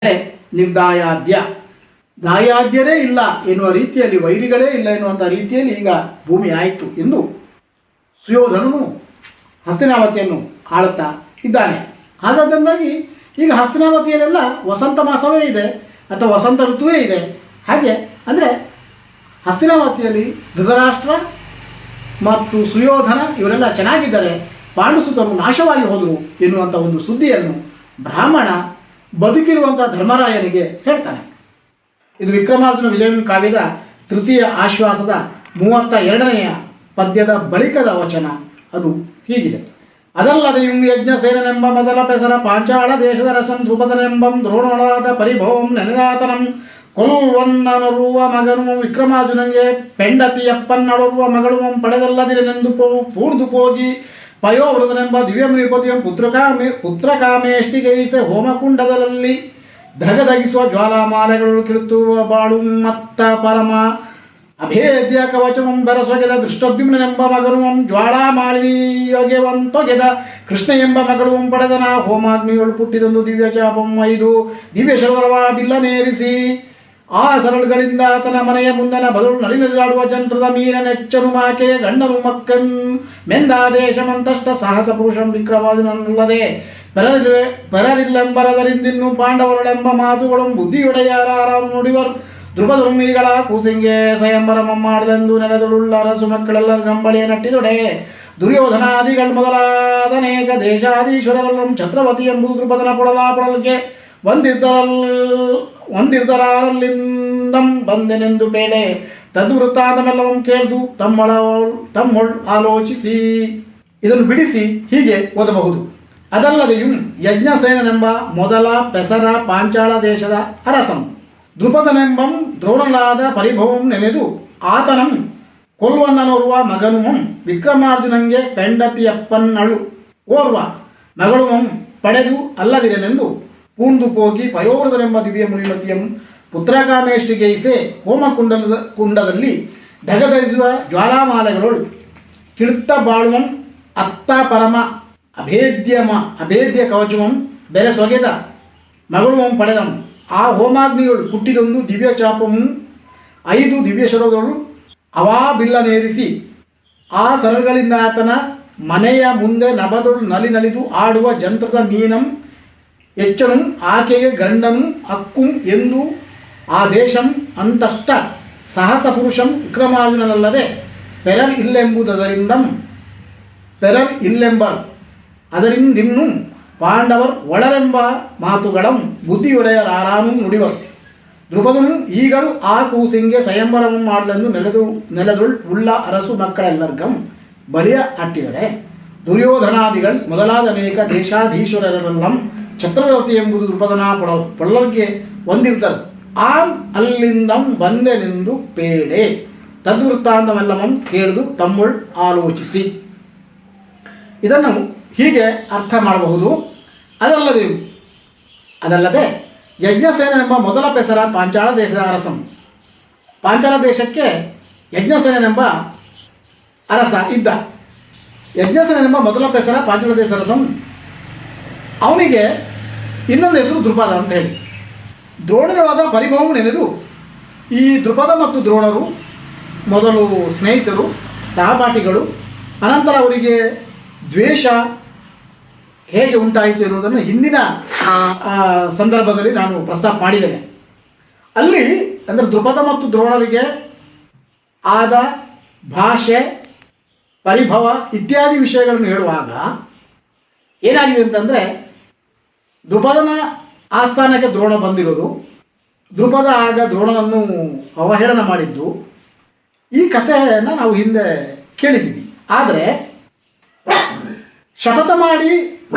ನಿರ್ದಾಯಾದ್ಯ ದಾಯಾದ್ಯರೇ ಇಲ್ಲ ಎನ್ನುವ ರೀತಿಯಲ್ಲಿ ವೈರಿಗಳೇ ಇಲ್ಲ ಎನ್ನುವಂಥ ರೀತಿಯಲ್ಲಿ ಈಗ ಭೂಮಿ ಆಯಿತು ಎಂದು ಸುಯೋಧನನು ಹಸ್ತಿನಾವತಿಯನ್ನು ಆಳುತ್ತಾ ಇದ್ದಾನೆ ಹಾಗಾದ್ದರಿಂದಾಗಿ ಈಗ ಹಸ್ತಿನಾವತಿಯಲ್ಲೆಲ್ಲ ವಸಂತ ಮಾಸವೇ ಇದೆ ಅಥವಾ ವಸಂತ ಋತುವೇ ಇದೆ ಹಾಗೆ ಅಂದರೆ ಹಸ್ತಿನಾವತಿಯಲ್ಲಿ ಧೃತರಾಷ್ಟ್ರ ಮತ್ತು ಸುಯೋಧನ ಇವರೆಲ್ಲ ಚೆನ್ನಾಗಿದ್ದಾರೆ ಪಾಂಡುಸುತರು ನಾಶವಾಗಿ ಹೋದರು ಎನ್ನುವಂಥ ಒಂದು ಸುದ್ದಿಯನ್ನು ಬ್ರಾಹ್ಮಣ ಬದುಕಿರುವಂಥ ಧರ್ಮರಾಯನಿಗೆ ಹೇಳ್ತಾನೆ ಇದು ವಿಕ್ರಮಾರ್ಜುನ ವಿಜಯನ್ ಕಾವ್ಯದ ತೃತೀಯ ಆಶ್ವಾಸದ ಮೂವತ್ತ ಎರಡನೆಯ ಪದ್ಯದ ಬಳಿಕದ ವಚನ ಅದು ಹೀಗಿದೆ ಅದಲ್ಲದೆಯು ಯಜ್ಞಸೇನೆಂಬ ಮೊದಲ ಪೆಸರ ಪಾಂಚಾಳ ದೇಶದ ರಸಂ ಧ್ರುಪದನೆಂಬಂ ದ್ರೋಣರಾದ ಪರಿಭವಂ ನೆನೆದಾತನಂ ಕೊಲ್ವನ್ನನರುವ ಮಗನು ವಿಕ್ರಮಾರ್ಜುನಂಗೆ ಪೆಂಡತಿಯಪ್ಪನ್ನಳರುವ ಮಗಳು ಪಡೆದಲ್ಲದಿರೆನೆಂದು ಪೋ ಪೂರ್ದು ಹೋಗಿ ಪಯೋವೃತನೆಂಬ ದಿವ್ಯಮೃಪತಿಯಂ ಪುತ್ರಕಾಮೆ ಪುತ್ರಕಾಮೇಷ್ಟಿಗೈಸೆ ಹೋಮಕುಂಡದಲ್ಲಿ ಧಗಧಗಿಸುವ ಜ್ವಾಲಾಮಾಲೆಗಳು ಕಿಳುತ್ತುವ ಬಾಳು ಮತ್ತ ಪರಮ ಅಭೇದ್ಯ ಕವಚಮಂ ಬೆರಸೊಗೆದ ದೃಷ್ಟದ್ಯುಮ್ನೆಂಬ ಮಗನು ಜ್ವಾಳಾಮಾಲಿಯೊಗೆವಂತೊಗೆದ ಕೃಷ್ಣ ಎಂಬ ಮಗಳು ಪಡೆದನ ಹೋಮಾಗ್ನಿಗಳು ಪುಟ್ಟಿದೊಂದು ದಿವ್ಯ ಚಾಪಂ ಐದು ದಿವ್ಯ ಶರದಳವ ಬಿಲ್ಲನೇರಿಸಿ ಆ ಸರಳುಗಳಿಂದ ಆತನ ಮನೆಯ ಮುಂದನ ಬದಲು ನಲಿನಲಿದಾಡುವ ಜಂತ್ರದ ಮೀನ ನೆಚ್ಚನು ಮಾಕೆಯ ಗಂಡನು ಮಕ್ಕನ್ ಮೆಂದಾದೇಶಮಂತಷ್ಟ ಸಾಹಸ ಪುರುಷಂ ವಿಕ್ರಮಾರ್ಜುನನಲ್ಲದೆ ಪರರಿಲ್ಲ ಪರರಿಲ್ಲೆಂಬರದರಿಂದಿನ್ನು ಪಾಂಡವರಳೆಂಬ ಮಾತುಗಳು ಬುದ್ಧಿಯೊಡೆಯಾರಾರು ನುಡಿವರು ಧ್ರುಪದುರ್ಮಿಗಳ ಕೂಸಿಂಗೆ ಸ್ವಯಂವರ ಮಮ್ಮಾಡಲೆಂದು ನೆಲೆದಳುಳ್ಳ ಅರಸು ಮಕ್ಕಳೆಲ್ಲರ ಗಂಬಳಿಯ ನಟ್ಟಿದೊಡೆ ದುರ್ಯೋಧನಾದಿಗಳು ಮೊದಲಾದ ಅನೇಕ ದೇಶಾಧೀಶ್ವರರಲ್ಲಂ ಛತ್ರವತಿ ಎಂಬುದು ದ್ರುಪದನ ಪೊಡಲ ಪೊಡಲಿಗೆ ಒಂದಿದ್ದರಲ್ ಒಂದಿದ್ದರಾರಲ್ಲಿಂದಂ ಬಂದೆನೆಂದು ಬೇಳೆ ತದ್ವೃತ್ತಾಂತಮೆಲ್ಲವಂ ಕೇಳ್ದು ತಮ್ಮಳ ತಮ್ಮೊಳ್ ಆಲೋಚಿಸಿ ಇದನ್ನು ಬಿಡಿಸಿ ಹೀಗೆ ಓದಬಹುದು ಅದಲ್ಲದೆಯೂ ಯಜ್ಞಸೇನನೆಂಬ ಮೊದಲ ಪೆಸರ ಪಾಂಚಾಳ ದೇಶದ ಅರಸಂ ದ್ರುಪದನೆಂಬಂ ದ್ರೋಣಲಾದ ಪರಿಭವಂ ನೆನೆದು ಆತನಂ ಕೊಲ್ವನ್ನನೋರ್ವ ಮಗನುಮಂ ವಿಕ್ರಮಾರ್ಜುನಂಗೆ ಪೆಂಡತಿಯಪ್ಪನ್ನಳು ಓರ್ವ ಮಗಳುಮಂ ಪಡೆದು ಅಲ್ಲದಿರೆನೆಂದು ಪೂಂದು ಪೋಗಿ ಪಯೋವೃತನೆಂಬ ದಿವ್ಯ ಮುನಿಮತಿಯಂ ಪುತ್ರಕಾಮೇಷ್ಟಿಗೈಸೆ ಹೋಮಕುಂಡಲದ ಕುಂಡದಲ್ಲಿ ಧಗಧರಿಸುವ ಜ್ವಾಲಾಮಾಲೆಗಳು ಕಿಳುತ್ತ ಬಾಳುವಂ ಅತ್ತ ಪರಮ ಅಭೇದ್ಯಮ ಅಭೇದ್ಯ ಕವಚಮಂ ಬೆಲೆ ಸೊಗೆದ ಮಗಳುವಂ ಪಡೆದಂ ಆ ಹೋಮಾಗ್ನಿಗಳು ಹುಟ್ಟಿದೊಂದು ದಿವ್ಯ ಚಾಪಮು ಐದು ದಿವ್ಯ ಶರಗಳು ಅವಾ ಬಿಲ್ಲನೇರಿಸಿ ಆ ಸರಗಳಿಂದ ಆತನ ಮನೆಯ ಮುಂದೆ ನಬದೊಳು ನಲಿ ನಲಿದು ಆಡುವ ಜಂತ್ರದ ಮೀನಂ ಎಚ್ಚನು ಆಕೆಗೆ ಗಂಡನು ಅಕ್ಕುಂ ಎಂದು ಆ ದೇಶಂ ಅಂತಷ್ಟ ಸಹಸ ಪುರುಷಂ ವಿಕ್ರಮಾರ್ಜುನನಲ್ಲದೆ ಪೆರರ್ ಇಲ್ಲೆಂಬುದರಿಂದಂ ಪೆರರ್ ಇಲ್ಲೆಂಬ ಅದರಿಂದಿನ್ನೂ ಪಾಂಡವರ್ ಒಳರೆಂಬ ಮಾತುಗಳಂ ಬುದ್ಧಿಯೊಡೆಯರಾರಾನು ನುಡಿವರು ದ್ರುಪದನು ಈಗಳು ಆ ಕೂಸಿಂಗೆ ಸ್ವಯಂವರಂ ಮಾಡಲೆಂದು ನೆಲೆದು ನೆಲೆದುಳ್ ಉಳ್ಳ ಅರಸು ಮಕ್ಕಳೆಲ್ಲರ್ಗಂ ಬಲಿಯ ಅಟ್ಟಿದರೆ ದುರ್ಯೋಧನಾದಿಗಳು ಮೊದಲಾದ ಅನೇಕ ದೇಶಾಧೀಶ್ವರರೆಲ್ಲಂ ಛತ್ರವರ್ತಿ ಎಂಬುದು ದ್ರುಪದನ ಪೊಳ ಪೊಳ್ಳಲ್ಗೆ ಒಂದಿರ್ದರು ಆ ಅಲ್ಲಿಂದಂ ಬಂದೆನೆಂದು ಪೇಡೆ ತದ್ವೃತ್ತಾಂತವೆಲ್ಲವಂ ಕೇಳಿದು ತಮ್ಮೊಳ್ ಆಲೋಚಿಸಿ ಇದನ್ನು ಹೀಗೆ ಅರ್ಥ ಮಾಡಬಹುದು ಅದಲ್ಲದೆ ಅದಲ್ಲದೆ ಯಜ್ಞಸೇನೆಂಬ ಮೊದಲ ಪೆಸರ ಪಾಂಚಾಳ ದೇಶದ ಅರಸಂ ಪಾಂಚಾಲ ದೇಶಕ್ಕೆ ಯಜ್ಞಸೇನೆಂಬ ಅರಸ ಇದ್ದ ಯಜ್ಞಸೇನೆಂಬ ಮೊದಲ ಪೆಸರ ಪಾಂಚಾಲ ದೇಶ ಅರಸಂ ಅವನಿಗೆ ಇನ್ನೊಂದು ಹೆಸರು ದ್ರುಪದ ಅಂತ ಹೇಳಿ ದ್ರೋಣರಾದ ಪರಿಭವಂ ನೆನೆದು ಈ ದ್ರುಪದ ಮತ್ತು ದ್ರೋಣರು ಮೊದಲು ಸ್ನೇಹಿತರು ಸಹಪಾಠಿಗಳು ಅನಂತರ ಅವರಿಗೆ ದ್ವೇಷ ಹೇಗೆ ಉಂಟಾಯಿತು ಎನ್ನುವುದನ್ನು ಹಿಂದಿನ ಆ, ಸಂದರ್ಭದಲ್ಲಿ ನಾನು ಪ್ರಸ್ತಾಪ ಮಾಡಿದ್ದೇನೆ ಅಲ್ಲಿ ಅಂದರೆ ದ್ರುಪದ ಮತ್ತು ದ್ರೋಣರಿಗೆ ಆದ ಭಾಷೆ ಪರಿಭವ ಇತ್ಯಾದಿ ವಿಷಯಗಳನ್ನು ಹೇಳುವಾಗ ಏನಾಗಿದೆ ಅಂತಂದರೆ ದ್ರುಪದನ ಆಸ್ಥಾನಕ್ಕೆ ದ್ರೋಣ ಬಂದಿರೋದು ದ್ರುಪದ ಆಗ ದ್ರೋಣನನ್ನು ಅವಹೇಳನ ಮಾಡಿದ್ದು ಈ ಕಥೆಯನ್ನು ನಾವು ಹಿಂದೆ ಕೇಳಿದ್ದೀವಿ ಆದರೆ ಶಪಥ ಮಾಡಿ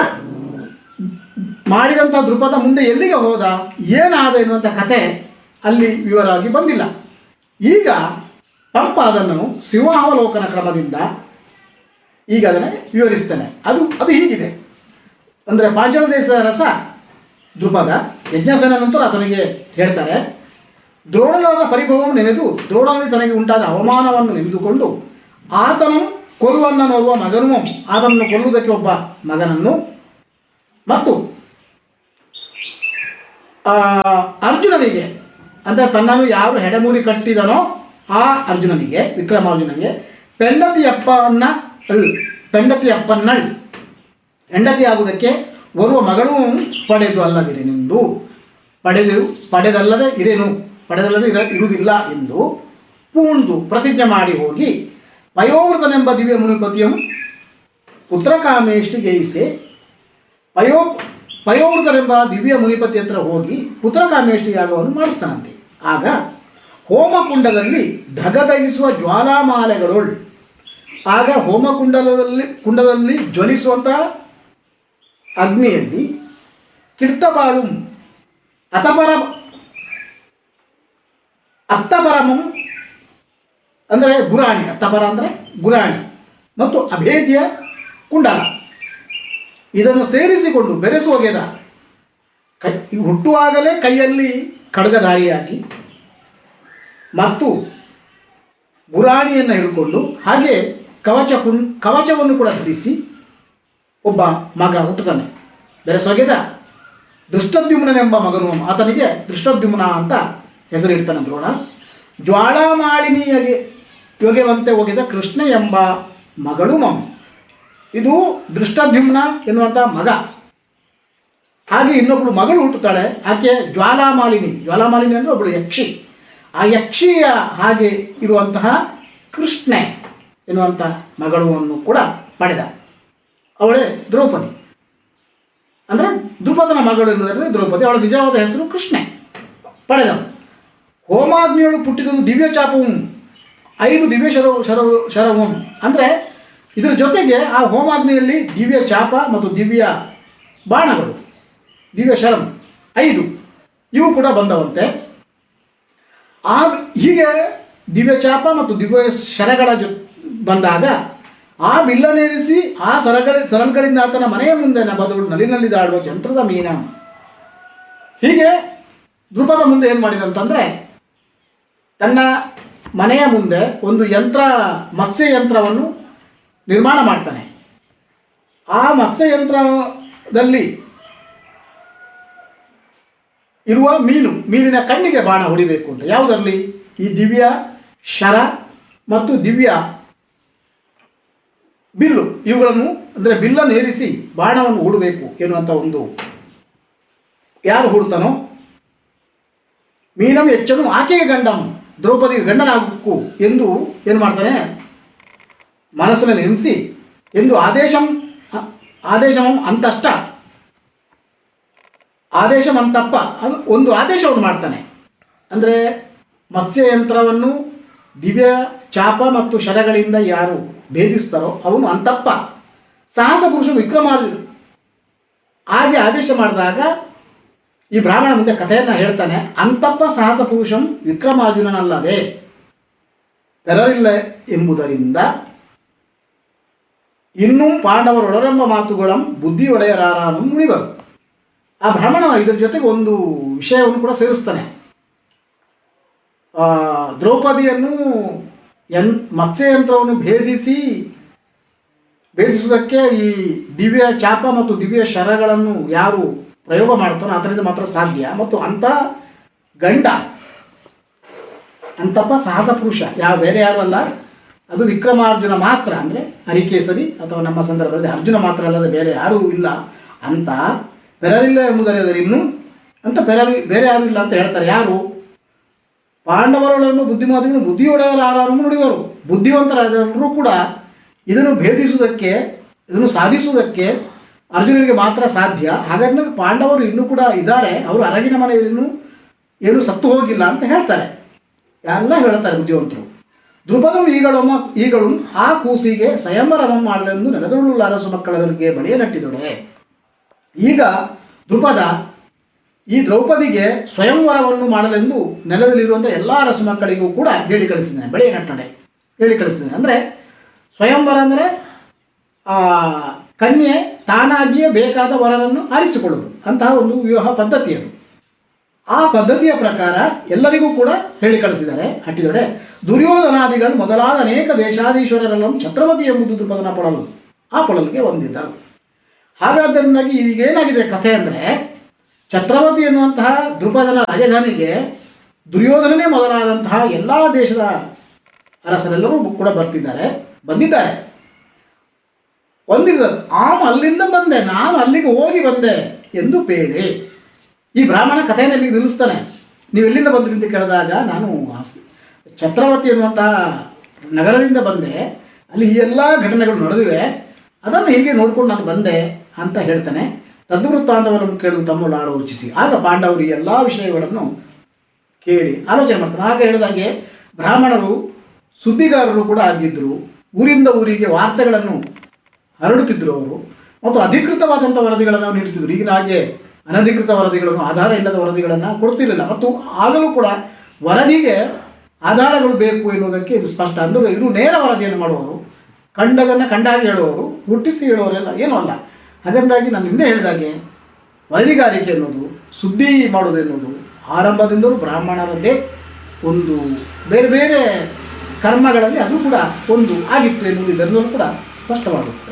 ಮಾಡಿದಂಥ ದೃಪದ ಮುಂದೆ ಎಲ್ಲಿಗೆ ಹೋದ ಏನಾದ ಎನ್ನುವಂಥ ಕತೆ ಅಲ್ಲಿ ವಿವರವಾಗಿ ಬಂದಿಲ್ಲ ಈಗ ಪಂಪ ಅದನ್ನು ಸಿಂಹಾವಲೋಕನ ಕ್ರಮದಿಂದ ಈಗ ಅದನ್ನು ವಿವರಿಸ್ತೇನೆ ಅದು ಅದು ಹೀಗಿದೆ ಅಂದರೆ ಪಾಂಚಾಲ ದೇಶದ ರಸ ದೃಪದ ಯಜ್ಞಸೇನ ನಂತರ ಆತನಿಗೆ ಹೇಳ್ತಾರೆ ದ್ರೋಣನಾದ ಪರಿಭವಂ ನೆನೆದು ದ್ರೋಣನಲ್ಲಿ ತನಗೆ ಉಂಟಾದ ಅವಮಾನವನ್ನು ನೆನೆದುಕೊಂಡು ಆತನು ಕೊಲ್ಲುವನ್ನನೋರುವ ಮಗನೂ ಆತನನ್ನು ಕೊಲ್ಲುವುದಕ್ಕೆ ಒಬ್ಬ ಮಗನನ್ನು ಮತ್ತು ಆ, ಅರ್ಜುನನಿಗೆ ಅಂದರೆ ತನ್ನನ್ನು ಯಾರು ಹೆಡೆಮೂರಿ ಕಟ್ಟಿದನೋ ಆ ಅರ್ಜುನನಿಗೆ ವಿಕ್ರಮಾರ್ಜುನನಿಗೆ ಪೆಂಡತಿಯಪ್ಪನ್ನ ಅಳ್ ಪೆಂಡತಿಯಪ್ಪನ್ನಳ್ ಹೆಂಡತಿ ಆಗುವುದಕ್ಕೆ ಓರ್ವ ಮಗಳೂ ಪಡೆದು ಅಲ್ಲದಿರಿ ನಿಂದು ಪಡೆದು ಪಡೆದಲ್ಲದೆ ಇರೇನು ಪಡೆದಲ್ಲದೆ ಇರ ಇರುವುದಿಲ್ಲ ಎಂದು ಪೂಣ್ದು ಪ್ರತಿಜ್ಞೆ ಮಾಡಿ ಹೋಗಿ ಪಯೋವೃತನೆಂಬ ದಿವ್ಯ ಮುನಿಪತಿಯಂ ಪುತ್ರಕಾಮೇಷ್ಟಿ ಗೇಯಿಸಿ ಪಯೋ ಪಯೋವೃತರೆಂಬ ದಿವ್ಯ ಮುನಿಪತಿ ಹತ್ರ ಹೋಗಿ ಪುತ್ರಕಾಮೇಷ್ಟಿ ಯಾಗವನ್ನು ಮಾಡಿಸ್ತಾನಂತೆ ಆಗ ಹೋಮಕುಂಡದಲ್ಲಿ ಧಗಧಗಿಸುವ ಜ್ವಾಲಾಮಾಲೆಗಳು ಆಗ ಹೋಮಕುಂಡಲದಲ್ಲಿ ಕುಂಡದಲ್ಲಿ ಜ್ವಲಿಸುವಂತಹ ಅಗ್ನಿಯಲ್ಲಿ ಕಿರ್ತಬಾಳು ಅತಪರ ಅತ್ತಪರಮಂ ಅಂದರೆ ಗುರಾಣಿ ಅತ್ತಪರ ಅಂದರೆ ಗುರಾಣಿ ಮತ್ತು ಅಭೇದ್ಯ ಕುಂಡಲ ಇದನ್ನು ಸೇರಿಸಿಕೊಂಡು ಬೆರೆಸುವಗೆದ ಕೈ ಹುಟ್ಟುವಾಗಲೇ ಕೈಯಲ್ಲಿ ಖಡ್ಗಧಾರಿಯಾಗಿ ಮತ್ತು ಗುರಾಣಿಯನ್ನು ಹಿಡ್ಕೊಂಡು ಹಾಗೆ ಕವಚ ಕುಂ ಕವಚವನ್ನು ಕೂಡ ಧರಿಸಿ ಒಬ್ಬ ಮಗ ಹುಟ್ಟುತ್ತಾನೆ ಬೆರೆಸೊಗೆದ ದೃಷ್ಟದ್ಯುಮ್ನನೆಂಬ ಮಗನು ಆತನಿಗೆ ದೃಷ್ಟದ್ಯುಮ್ನ ಅಂತ ಹೆಸರಿಡ್ತಾನೆ ದ್ರೋಣ ಜ್ವಾಳಾಮಾಳಿನಿಯಗೆ ಯೋಗ್ಯವಂತೆ ಹೋಗಿದ ಕೃಷ್ಣ ಎಂಬ ಮಗಳು ಮಮ್ ಇದು ದೃಷ್ಟದ್ಯುಮ್ನ ಎನ್ನುವಂಥ ಮಗ ಹಾಗೆ ಇನ್ನೊಬ್ಬಳು ಮಗಳು ಹುಟ್ಟುತ್ತಾಳೆ ಆಕೆ ಜ್ವಾಲಾಮಾಲಿನಿ ಜ್ವಾಲಾಮಾಲಿನಿ ಅಂದರೆ ಒಬ್ಬಳು ಯಕ್ಷಿ ಆ ಯಕ್ಷಿಯ ಹಾಗೆ ಇರುವಂತಹ ಕೃಷ್ಣೆ ಎನ್ನುವಂಥ ಮಗಳನ್ನು ಕೂಡ ಪಡೆದ ಅವಳೇ ದ್ರೌಪದಿ ಅಂದರೆ ದ್ರುಪದನ ಮಗಳು ಎನ್ನುವುದರಲ್ಲಿ ದ್ರೌಪದಿ ಅವಳ ನಿಜವಾದ ಹೆಸರು ಕೃಷ್ಣೆ ಪಡೆದವನು ಹೋಮಾಗ್ನಿಯೊಳು ಪುಟ್ಟಿದೊಂದು ದಿವ್ಯ ಚಾಪವು ಐದು ದಿವ್ಯ ಶರ ಶರ ಶರವಂ ಅಂದರೆ ಇದರ ಜೊತೆಗೆ ಆ ಹೋಮಾಗ್ನಿಯಲ್ಲಿ ದಿವ್ಯ ಚಾಪ ಮತ್ತು ದಿವ್ಯ ಬಾಣಗಳು ದಿವ್ಯ ಶರಂ ಐದು ಇವು ಕೂಡ ಬಂದವಂತೆ ಆ ಹೀಗೆ ದಿವ್ಯ ಚಾಪ ಮತ್ತು ದಿವ್ಯ ಶರಗಳ ಜೊ ಬಂದಾಗ ಆ ಬಿಲ್ಲನೇರಿಸಿ ಆ ಸರಗಳ ಸರಳುಗಳಿಂದ ಆತನ ಮನೆಯ ಮುಂದೆ ನಬದು ನಲಿನಲ್ಲಿದಾಡುವ ಯಂತ್ರದ ಮೀನ ಹೀಗೆ ದೃಪದ ಮುಂದೆ ಏನು ಮಾಡಿದಂತಂದರೆ ತನ್ನ ಮನೆಯ ಮುಂದೆ ಒಂದು ಯಂತ್ರ ಮತ್ಸ್ಯ ಯಂತ್ರವನ್ನು ನಿರ್ಮಾಣ ಮಾಡ್ತಾನೆ ಆ ಮತ್ಸ್ಯ ಯಂತ್ರದಲ್ಲಿ ಇರುವ ಮೀನು ಮೀನಿನ ಕಣ್ಣಿಗೆ ಬಾಣ ಹೊಡಿಬೇಕು ಅಂತ ಯಾವುದರಲ್ಲಿ ಈ ದಿವ್ಯ ಶರ ಮತ್ತು ದಿವ್ಯ ಬಿಲ್ಲು ಇವುಗಳನ್ನು ಅಂದರೆ ಬಿಲ್ಲನ್ನು ಏರಿಸಿ ಬಾಣವನ್ನು ಹೂಡಬೇಕು ಎನ್ನುವಂಥ ಒಂದು ಯಾರು ಹೂಡ್ತಾನೋ ಮೀನಂ ಹೆಚ್ಚನು ಆಕೆಗೆ ಗಂಡಂ ದ್ರೌಪದಿಗೆ ಗಂಡನಾಗಬೇಕು ಎಂದು ಏನು ಮಾಡ್ತಾನೆ ಮನಸ್ಸನ್ನು ನೆನೆಸಿ ಎಂದು ಆದೇಶಂ ಆದೇಶಂ ಅಂತಷ್ಟ ಆದೇಶಂ ಅಂತಪ್ಪ ಅದು ಒಂದು ಆದೇಶವನ್ನು ಮಾಡ್ತಾನೆ ಅಂದರೆ ಮತ್ಸ್ಯ ಯಂತ್ರವನ್ನು ದಿವ್ಯ ಚಾಪ ಮತ್ತು ಶರಗಳಿಂದ ಯಾರು ಭೇದಿಸ್ತಾರೋ ಅವನು ಅಂತಪ್ಪ ಸಾಹಸ ಪುರುಷ ವಿಕ್ರಮಾರ್ಜುನ ಹಾಗೆ ಆದೇಶ ಮಾಡಿದಾಗ ಈ ಬ್ರಾಹ್ಮಣ ಮುಂದೆ ಕಥೆಯನ್ನು ಹೇಳ್ತಾನೆ ಅಂತಪ್ಪ ಸಾಹಸ ಪುರುಷಂ ವಿಕ್ರಮಾರ್ಜುನನಲ್ಲದೆ ತೆರರಿಲ್ಲ ಎಂಬುದರಿಂದ ಇನ್ನೂ ಪಾಂಡವರೊಡರೆಂಬ ಮಾತುಗಳಂ ಬುದ್ಧಿಯೊಡೆಯರಾರನು ನುಡಿವರು ಆ ಬ್ರಾಹ್ಮಣ ಇದರ ಜೊತೆಗೆ ಒಂದು ವಿಷಯವನ್ನು ಕೂಡ ಸೇರಿಸ್ತಾನೆ ಆ, ದ್ರೌಪದಿಯನ್ನು ಯನ್ ಮತ್ಸ್ಯಯಂತ್ರವನ್ನು ಭೇದಿಸಿ ಭೇದಿಸುವುದಕ್ಕೆ ಈ ದಿವ್ಯ ಚಾಪ ಮತ್ತು ದಿವ್ಯ ಶರಗಳನ್ನು ಯಾರು ಪ್ರಯೋಗ ಮಾಡ್ತಾನೋ ಅದರಿಂದ ಮಾತ್ರ ಸಾಧ್ಯ ಮತ್ತು ಅಂಥ ಗಂಡ ಅಂತಪ್ಪ ಸಾಹಸ ಪುರುಷ ಯಾವ ಬೇರೆ ಯಾರು ಅಲ್ಲ ಅದು ವಿಕ್ರಮಾರ್ಜುನ ಮಾತ್ರ ಅಂದರೆ ಹರಿಕೇಸರಿ ಅಥವಾ ನಮ್ಮ ಸಂದರ್ಭದಲ್ಲಿ ಅರ್ಜುನ ಮಾತ್ರ ಅಲ್ಲದೆ ಬೇರೆ ಯಾರೂ ಇಲ್ಲ ಅಂತ ಬೆರರಿಲ್ಲ ಎಂಬುದರಿಂದ ಇನ್ನು ಅಂತ ಬೇರೆ ಬೇರೆ ಯಾರೂ ಇಲ್ಲ ಅಂತ ಹೇಳ್ತಾರೆ ಯಾರು ಪಾಂಡವರನ್ನು ಬುದ್ಧಿಮಾತಿಗಳು ಬುದ್ಧಿಯೊಡೆಯರಾರನ್ನು ನುಡಿವರು ಬುದ್ಧಿವಂತರಾದವರು ಕೂಡ ಇದನ್ನು ಭೇದಿಸುವುದಕ್ಕೆ ಇದನ್ನು ಸಾಧಿಸುವುದಕ್ಕೆ ಅರ್ಜುನನಿಗೆ ಮಾತ್ರ ಸಾಧ್ಯ ಹಾಗಾಗಿ ಪಾಂಡವರು ಇನ್ನೂ ಕೂಡ ಇದ್ದಾರೆ ಅವರು ಅರಗಿನ ಮನೆಯಲ್ಲಿ ಇನ್ನೂ ಏನು ಸತ್ತು ಹೋಗಿಲ್ಲ ಅಂತ ಹೇಳ್ತಾರೆ ಎಲ್ಲ ಹೇಳ್ತಾರೆ ಬುದ್ಧಿವಂತರು ದ್ರುಪದಂ ಈಗಳೊಮ್ಮ ಈಗಳು ಆ ಕೂಸಿಗೆ ಸ್ವಯಂವರಮ ಮಾಡಲೆಂದು ನೆಲದೊಳ್ಳುಳ್ಳ ಅರಸು ಮಕ್ಕಳವರಿಗೆ ಬಳಿಯ ನಟ್ಟಿದೊಡೆ ಈಗ ದ್ರುಪದ ಈ ದ್ರೌಪದಿಗೆ ಸ್ವಯಂವರವನ್ನು ಮಾಡಲೆಂದು ನೆಲದಲ್ಲಿರುವಂಥ ಎಲ್ಲ ಅರಸು ಮಕ್ಕಳಿಗೂ ಕೂಡ ಹೇಳಿ ಕಳಿಸಿದ್ದಾನೆ ಬೆಳೆಯ ನಟ್ಟಡೆ ಹೇಳಿ ಕಳಿಸಿದ್ದಾನೆ ಅಂದರೆ ಸ್ವಯಂವರ ಅಂದರೆ ಆ, ಕನ್ಯೆ ತಾನಾಗಿಯೇ ಬೇಕಾದ ವರರನ್ನು ಆರಿಸಿಕೊಳ್ಳುವುದು ಅಂತಹ ಒಂದು ವಿವಾಹ ಪದ್ಧತಿ ಅದು ಆ ಪದ್ಧತಿಯ ಪ್ರಕಾರ ಎಲ್ಲರಿಗೂ ಕೂಡ ಹೇಳಿ ಕಳಿಸಿದ್ದಾರೆ ಹಟ್ಟಿದೊಡೆ ದುರ್ಯೋಧನಾದಿಗಳು ಮೊದಲಾದ ಅನೇಕ ದೇಶಾಧೀಶ್ವರರೆಲ್ಲ ಛತ್ರಪತಿ ಎಂಬುದು ದ್ರುಪದನ ಪೊಳಲು ಆ ಪೊಳಲಿಗೆ ಹೊಂದಿದ್ದರು ಹಾಗಾದ್ದರಿಂದಾಗಿ ಈಗೇನಾಗಿದೆ ಕಥೆ ಅಂದರೆ ಛತ್ರವತಿ ಎನ್ನುವಂತಹ ದ್ರುಪದನ ರಾಜಧಾನಿಗೆ ದುರ್ಯೋಧನನೇ ಮೊದಲಾದಂತಹ ಎಲ್ಲ ದೇಶದ ಅರಸರೆಲ್ಲರೂ ಕೂಡ ಬರ್ತಿದ್ದಾರೆ ಬಂದಿದ್ದಾರೆ ಒಂದಿರ್ತದೆ ಆಮ್ ಅಲ್ಲಿಂದ ಬಂದೆ ನಾನು ಅಲ್ಲಿಗೆ ಹೋಗಿ ಬಂದೆ ಎಂದು ಬೇಡಿ ಈ ಬ್ರಾಹ್ಮಣ ಕಥೆಯನ್ನು ಇಲ್ಲಿಗೆ ನಿಲ್ಲಿಸ್ತಾನೆ ನೀವು ಎಲ್ಲಿಂದ ಬಂದ್ರಿ ಅಂತ ಕೇಳಿದಾಗ ನಾನು ಆ ಸ್- ಛತ್ರವತಿ ಎನ್ನುವಂತಹ ನಗರದಿಂದ ಬಂದೆ ಅಲ್ಲಿ ಈ ಎಲ್ಲ ಘಟನೆಗಳು ನಡೆದಿವೆ ಅದನ್ನು ಹೀಗೆ ನೋಡ್ಕೊಂಡು ನಾನು ಬಂದೆ ಅಂತ ಹೇಳ್ತಾನೆ ತದ್ವೃತ್ತಾಂತವನ್ನು ಕೇಳಲು ತಮ್ಮಳು ಆಲೋಚಿಸಿ ಆಗ ಪಾಂಡವರು ಈ ಎಲ್ಲ ವಿಷಯಗಳನ್ನು ಕೇಳಿ ಆಲೋಚನೆ ಮಾಡ್ತಾರೆ ಆಗ ಹೇಳಿದಾಗೆ ಬ್ರಾಹ್ಮಣರು ಸುದ್ದಿಗಾರರು ಕೂಡ ಆಗಿದ್ದರು ಊರಿಂದ ಊರಿಗೆ ವಾರ್ತೆಗಳನ್ನು ಹರಡುತ್ತಿದ್ದರು ಅವರು ಮತ್ತು ಅಧಿಕೃತವಾದಂಥ ವರದಿಗಳನ್ನು ನೀಡುತ್ತಿದ್ದರು ಈಗಿನ ಹಾಗೆ ಅನಧಿಕೃತ ವರದಿಗಳನ್ನು ಆಧಾರ ಇಲ್ಲದ ವರದಿಗಳನ್ನು ಕೊಡ್ತಿರಲಿಲ್ಲ ಮತ್ತು ಆಗಲೂ ಕೂಡ ವರದಿಗೆ ಆಧಾರಗಳು ಬೇಕು ಎನ್ನುವುದಕ್ಕೆ ಇದು ಸ್ಪಷ್ಟ ಅಂದರೆ ಇವರು ನೇರ ವರದಿಯನ್ನು ಮಾಡುವವರು ಕಂಡದನ್ನು ಕಂಡಾಗಿ ಹೇಳುವವರು ಹುಟ್ಟಿಸಿ ಹೇಳುವವರೆಲ್ಲ ಏನೂ ಅಲ್ಲ ಹಾಗಂದಾಗಿ ನಾನು ಹಿಂದೆ ಹೇಳಿದಾಗೆ ವರದಿಗಾರಿಕೆ ಎನ್ನುವುದು ಸುದ್ದಿ ಮಾಡೋದು ಎನ್ನುವುದು ಆರಂಭದಿಂದಲೂ ಬ್ರಾಹ್ಮಣರದ್ದೇ ಒಂದು ಬೇರೆ ಬೇರೆ ಕರ್ಮಗಳಲ್ಲಿ ಅದು ಕೂಡ ಒಂದು ಆಗಿತ್ತು ಎನ್ನುವುದು ಇದರಿಂದಲೂ ಕೂಡ ಸ್ಪಷ್ಟವಾಗುತ್ತದೆ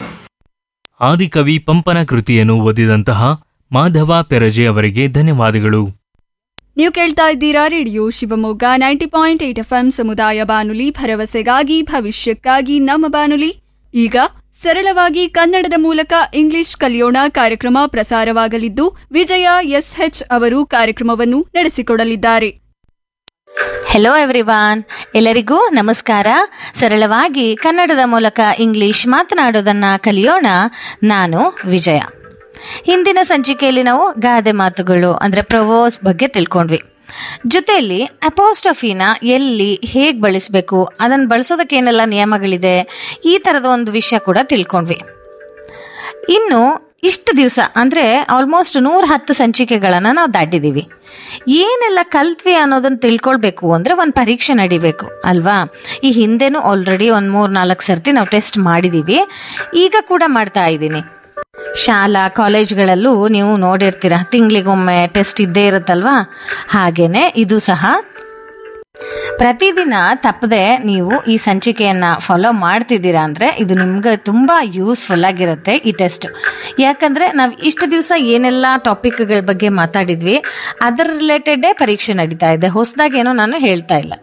ಆದಿಕವಿ ಪಂಪನ ಕೃತಿಯನ್ನು ಓದಿದಂತಹ ಮಾಧವ ಪೆರಜೆ ಅವರಿಗೆ ಧನ್ಯವಾದಗಳು ನೀವು ಕೇಳ್ತಾ ಇದ್ದೀರಾ radio Shivamogga ninety point eight F ಸಮುದಾಯ ಬಾನುಲಿ ಭರವಸೆಗಾಗಿ ಭವಿಷ್ಯಕ್ಕಾಗಿ ನಮ್ಮ ಬಾನುಲಿ ಈಗ ಸರಳವಾಗಿ ಕನ್ನಡದ ಮೂಲಕ ಇಂಗ್ಲಿಷ್ ಕಲಿಯೋಣ ಕಾರ್ಯಕ್ರಮ ಪ್ರಸಾರವಾಗಲಿದ್ದು ವಿಜಯ ಎಸ್ಎಚ್ ಅವರು ಕಾರ್ಯಕ್ರಮವನ್ನು ನಡೆಸಿಕೊಡಲಿದ್ದಾರೆ ಹೆಲೋ ಎವ್ರಿವಾನ್ ಎಲ್ಲರಿಗೂ ನಮಸ್ಕಾರ ಸರಳವಾಗಿ ಕನ್ನಡದ ಮೂಲಕ ಇಂಗ್ಲಿಷ್ ಮಾತನಾಡೋದನ್ನ ಕಲಿಯೋಣ ನಾನು ವಿಜಯ ಹಿಂದಿನ ಸಂಚಿಕೆಯಲ್ಲಿ ನಾವು ಗಾದೆ ಮಾತುಗಳು ಅಂದ್ರೆ ಪ್ರವೋಸ್ ಬಗ್ಗೆ ತಿಳ್ಕೊಂಡ್ವಿ ಜೊತೆಯಲ್ಲಿ ಅಪೋಸ್ಟಫಿನ ಎಲ್ಲಿ ಹೇಗೆ ಬಳಸಬೇಕು ಅದನ್ನು ಬಳಸೋದಕ್ಕೆ ಏನೆಲ್ಲ ನಿಯಮಗಳಿದೆ ಈ ಥರದ ಒಂದು ವಿಷಯ ಕೂಡ ತಿಳ್ಕೊಂಡ್ವಿ ಇನ್ನು ಇಷ್ಟು ದಿವಸ ಅಂದರೆ ಆಲ್ಮೋಸ್ಟ್ ನೂರ ಹತ್ತು ಸಂಚಿಕೆಗಳನ್ನು ನಾವು ದಾಟಿದ್ದೀವಿ ಏನೆಲ್ಲ ಕಲ್ತ್ವಿ ಅನ್ನೋದನ್ನು ತಿಳ್ಕೊಳ್ಬೇಕು ಅಂದರೆ ಒಂದು ಪರೀಕ್ಷೆ ನಡಿಬೇಕು ಅಲ್ವಾ ಈ ಹಿಂದೆನೂ ಆಲ್ರೆಡಿ ಒಂದು ಮೂರು ನಾಲ್ಕು ಸರ್ತಿ ನಾವು ಟೆಸ್ಟ್ ಮಾಡಿದ್ದೀವಿ ಈಗ ಕೂಡ ಮಾಡ್ತಾ ಇದ್ದೀನಿ ಶಾಲಾ ಕಾಲೇಜ್ಗಳಲ್ಲೂ ನೀವು ನೋಡಿರ್ತೀರ ತಿಂಗಳಿಗೊಮ್ಮೆ ಟೆಸ್ಟ್ ಇದ್ದೇ ಇರುತ್ತಲ್ವಾ ಹಾಗೇನೆ ಇದು ಸಹ ಪ್ರತಿದಿನ ತಪ್ಪದೆ ನೀವು ಈ ಸಂಚಿಕೆಯನ್ನ ಫಾಲೋ ಮಾಡ್ತಿದ್ದೀರಾ ಅಂದ್ರೆ ಇದು ನಿಮ್ಗೆ ತುಂಬಾ ಯೂಸ್ಫುಲ್ ಆಗಿರುತ್ತೆ ಈ ಟೆಸ್ಟ್ ಯಾಕಂದ್ರೆ ನಾವು ಇಷ್ಟು ದಿವಸ ಏನೆಲ್ಲ ಟಾಪಿಕ್ಗಳ ಬಗ್ಗೆ ಮಾತಾಡಿದ್ವಿ ಅದರ ರಿಲೇಟೆಡೇ ಪರೀಕ್ಷೆ ನಡೀತಾ ಇದೆ ಹೊಸದಾಗಿ ಏನೋ ನಾನು ಹೇಳ್ತಾ ಇಲ್ಲ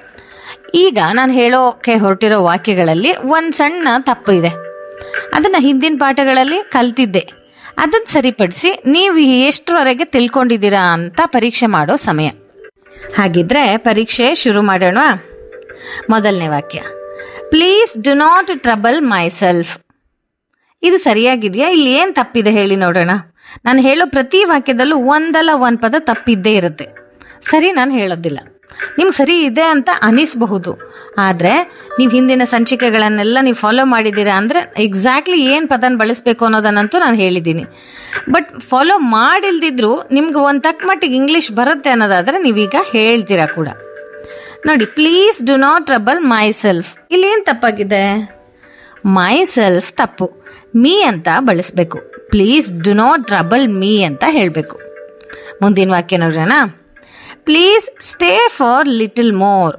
ಈಗ ನಾನು ಹೇಳೋಕೆ ಹೊರಟಿರೋ ವಾಕ್ಯಗಳಲ್ಲಿ ಒಂದು ಸಣ್ಣ ತಪ್ಪು ಇದೆ ಅದನ್ನ ಹಿಂದಿನ ಪಾಠಗಳಲ್ಲಿ ಕಲ್ತಿದ್ದೆ ಅದನ್ನ ಸರಿಪಡಿಸಿ ನೀವು ಎಷ್ಟರವರೆಗೆ ತಿಳ್ಕೊಂಡಿದ್ದೀರಾ ಅಂತ ಪರೀಕ್ಷೆ ಮಾಡೋ ಸಮಯ ಹಾಗಿದ್ರೆ ಪರೀಕ್ಷೆ ಶುರು ಮಾಡೋಣ ಮೊದಲನೇ ವಾಕ್ಯ please do not trouble myself ಇದು ಸರಿಯಾಗಿದೆಯಾ ಇಲ್ಲಿ ಏನು ತಪ್ಪಿದೆ ಹೇಳಿ ನೋಡೋಣ ನಾನು ಹೇಳೋ ಪ್ರತಿ ವಾಕ್ಯದಲ್ಲೂ ಒಂದಲ್ಲ ಒಂದು ಪದ ತಪ್ಪಿದ್ದೇ ಇರುತ್ತೆ ಸರಿ ನಾನು ಹೇಳೋದಿಲ್ಲ ನಿಮ್ಗೆ ಸರಿ ಇದೆ ಅಂತ ಅನಿಸಬಹುದು ಆದರೆ ನೀವು ಹಿಂದಿನ ಸಂಚಿಕೆಗಳನ್ನೆಲ್ಲ ನೀವು ಫಾಲೋ ಮಾಡಿದ್ದೀರಾ ಅಂದರೆ ಎಕ್ಸಾಕ್ಟ್ಲಿ ಏನು ಪದನ ಬಳಸಬೇಕು ಅನ್ನೋದನ್ನಂತೂ ನಾನು ಹೇಳಿದ್ದೀನಿ ಬಟ್ ಫಾಲೋ ಮಾಡಿಲ್ದಿದ್ರು ನಿಮ್ಗೆ ಒಂದು ತಕ್ಕ ಮಟ್ಟಿಗೆ ಇಂಗ್ಲೀಷ್ ಬರುತ್ತೆ ಅನ್ನೋದಾದರೆ ನೀವೀಗ ಹೇಳ್ತೀರಾ ಕೂಡ ನೋಡಿ please do not trouble myself ಇಲ್ಲಿ ಏನು ತಪ್ಪಾಗಿದೆ ಮೈ ಸೆಲ್ಫ್ ತಪ್ಪು ಮೀ ಅಂತ ಬಳಸಬೇಕು please do not trouble me ಅಂತ ಹೇಳಬೇಕು ಮುಂದಿನ ವಾಕ್ಯ ನೋಡೋಣ please stay for little more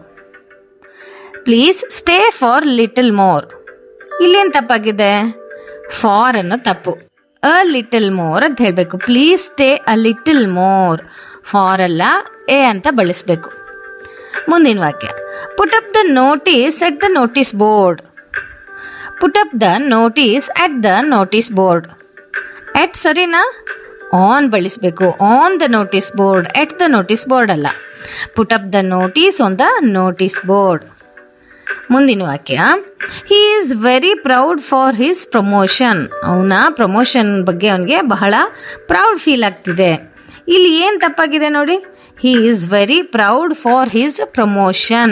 please stay for little more ಇಲ್ಲೇನು ತಪ್ಪಾಗಿದೆ ಫಾರ್ ಅನ್ನೋ ತಪ್ಪು ಅ ಲಿಟಲ್ ಮೋರ್ ಅಂತ ಹೇಳಬೇಕು please stay a little more for ಅಲ್ಲ ಎ ಅಂತ ಬಳಸಬೇಕು ಮುಂದಿನ ವಾಕ್ಯ put up the notice at the notice board put up the notice at the notice board at ಸರಿನಾ ಆನ್ ಬಳಸಬೇಕು on the notice board at the notice board ಅಲ್ಲ put up the notice on the notice board ಮುಂದಿನ ವಾಕ್ಯ he is very proud for his promotion ಅವನ promotion ಬಗ್ಗೆ ಅವನಿಗೆ ಬಹಳ proud feel ಆಗ್ತಿದೆ ಇಲ್ಲಿ ಏನು ತಪ್ಪಾಗಿದೆ ನೋಡಿ he is very proud for his promotion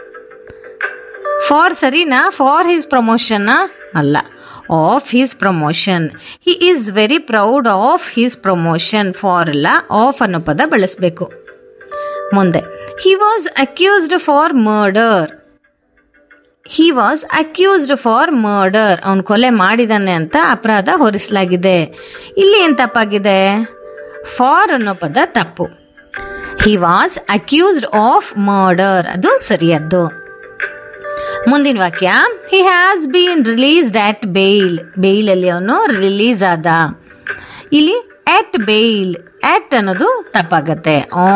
for ಸರಿನಾ ಫಾರ್ ಹಿಸ್ ಪ್ರಮೋಷನ್ ಅಲ್ಲ of his promotion he is very proud of his promotion for ಅಲ್ಲ ಆಫ್ ಅನ್ನೋ ಪದ ಬಳಸಬೇಕು ಮುಂದೆ he was accused for murder he was accused for murder ಅವನು ಕೊಲೆ ಮಾಡಿದಾನೆ ಅಂತ ಅಪರಾಧ ಹೊರಿಸಲಾಗಿದೆ ಇಲ್ಲಿ ಏನು ತಪ್ಪಾಗಿದೆ ಫಾರ್ ಅನ್ನೋ ಪದ ತಪ್ಪು he was accused of murder ಅದು ಸರಿಯದ್ದು ಮುಂದಿನ ವಾಕ್ಯ he has been released at bail ಬೇಲಲ್ಲಿ ಅವನು ರಿಲೀಸ್ ಆದ ಇಲ್ಲಿ ಎಟ್ ಬೇಲ್ ಎಟ್ ಅನ್ನೋದು ತಪ್ಪಾಗತ್ತೆ